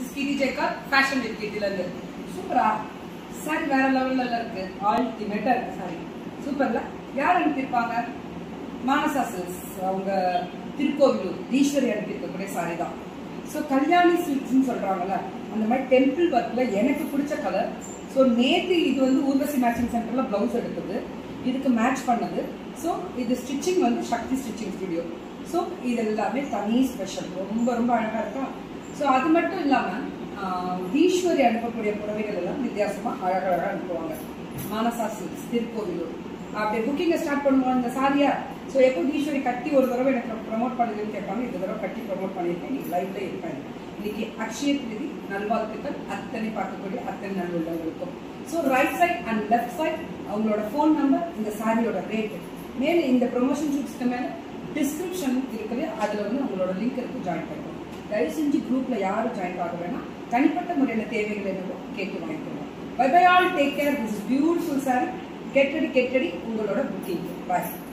is Giri Jayakar fashion with கிட்டில இருந்து சூப்பரா சாரி வேற லெவல்ல இருக்கு அல்டிமேட்டா இருக்கு சாரி சூப்பர்ல யார் அனுப்பியிருப்பாங்க மானசா சில்க்ஸ் அவங்க திருக்கோவிலூர் ஈஸ்வரி அனுப்பியிருக்கக்கூடிய சாரி தான் ஸோ கல்யாணி சில்க்ஸ்னு சொல்றாங்கல்ல அந்த மாதிரி டெம்பிள் ஒர்க்ல எனக்கு பிடிச்ச கலர் ஸோ நேற்று இது வந்து ஊர்வசி மேட்சிங் சென்டர்ல பிளவுஸ் எடுத்தது இதுக்கு மேட்ச் பண்ணது ஸோ இது ஸ்டிச்சிங் வந்து சக்தி ஸ்டிச்சிங் ஸ்டுடியோ ஸோ இது எல்லாமே தனி ஸ்பெஷல் ரொம்ப ரொம்ப அழகா இருக்கா ஸோ அது மட்டும் இல்லாம ஆஹ், ஈஸ்வரி அனுப்பக்கூடிய புடவைகள் எல்லாம் வித்தியாசமா அழகழகா அனுப்புவாங்க மானசா சில்க்ஸ் திருக்கோவிலூர் அப்படியே புக்கிங்கை ஸ்டார்ட் பண்ணுவோம் இந்த சாரியா ஸோ எப்போ ஈஸ்வரி கட்டி ஒரு தடவை எனக்கு ப்ரமோட் பண்ணுதுன்னு கேட்பாங்க இந்த தடவை கட்டி ப்ரமோட் பண்ணியிருக்கேன் நீ லைவ்ல இருப்பேன் இன்னைக்கு அக்ஷய திருதி நல்வாழ்த்துக்கள் அத்தனை பார்க்கக்கூடிய அத்தனை நல்லுள்ளவர்களுக்கும் so right side and left side அவங்களோட ஃபோன் நம்பர் இந்த சாரியோட ரேட் மேலே இந்த ப்ரொமோஷன் ஷூட்ஸ்க்கு மேலே டிஸ்கிரிப்ஷன் இருக்குது அதில் வந்து உங்களோட லிங்க் இருக்கு ஜாயின் பண்ணிக்கணும் தயவு செஞ்சு குரூப்ல யாரும் ஜாயின் ஆக வேணாம் தனிப்பட்ட முறையில் தேவைகள் என்னவோ கேட்டு வாங்கிக்கணும் bye bye all take care this beautiful sari கெட்டடி கெட்டடி உங்களோட புக்கிங் பாய்